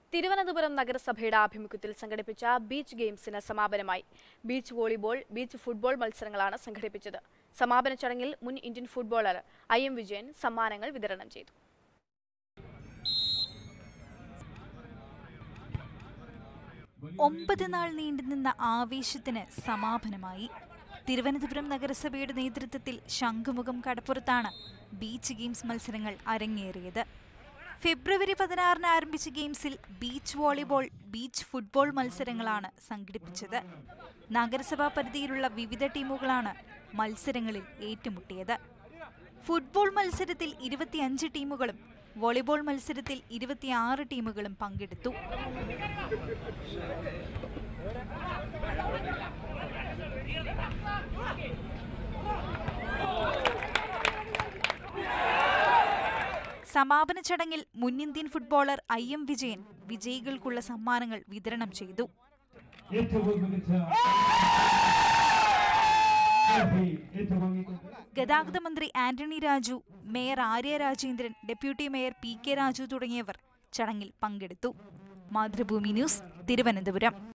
തിരുവനന്തപുരം നഗരസഭയുടെ ആഭിമുഖ്യത്തിൽ സംഘടിപ്പിച്ച ബീച്ച് ഗെയിംസിന് സമാപനമായി ബീച്ച് വോളിബോൾ ബീച്ച് ഫുട്ബോൾ മത്സരങ്ങളാണ് സംഘടിപ്പിച്ചത് സമാപന ചടങ്ങിൽ മുൻ Indian footballer I M Vijayan സമ്മാനങ്ങൾ വിതരണം ചെയ്തു ഒമ്പത് നാൾ നീണ്ടുനിന്ന ആവേശത്തിന് സമാപനമായി തിരുവനന്തപുരം നഗരസഭയുടെ നേതൃത്വത്തിൽ ശംഖുമുഖം കടപ്പുറത്താണ് ബീച്ച് ഗെയിംസ് മത്സരങ്ങൾ അരങ്ങേറിയത് ഫെബ്രുവരി പതിനാറിന് ആരംഭിച്ച ഗെയിംസിൽ ബീച്ച് വോളിബോൾ ബീച്ച് ഫുട്ബോൾ മത്സരങ്ങളാണ് സംഘടിപ്പിച്ചത് നഗരസഭാ പരിധിയിലുള്ള വിവിധ ടീമുകളാണ് മത്സരങ്ങളിൽ ഏറ്റുമുട്ടിയത് ഫുട്ബോൾ മത്സരത്തിൽ ഇരുപത്തിയഞ്ച് ടീമുകളും വോളിബോൾ മത്സരത്തിൽ ഇരുപത്തിയാറ് ടീമുകളും പങ്കെടുത്തു സമാപന ചടങ്ങിൽ മുൻ Indian footballer I M Vijayan വിജയികൾക്കുള്ള സമ്മാനങ്ങൾ വിതരണം ചെയ്തു ഏറ്റവും മികച്ച ട്രോഫി ഏറ്റുവാങ്ങിക്കൊണ്ട് ഗതാഗത മന്ത്രി Antony Raju mayor Arya Rajendran deputy mayor P K Raju തുടങ്ങിയവർ ചടങ്ങിൽ പങ്കെടുത്തു മാതൃഭൂമി ന്യൂസ് തിരുവനന്തപുരം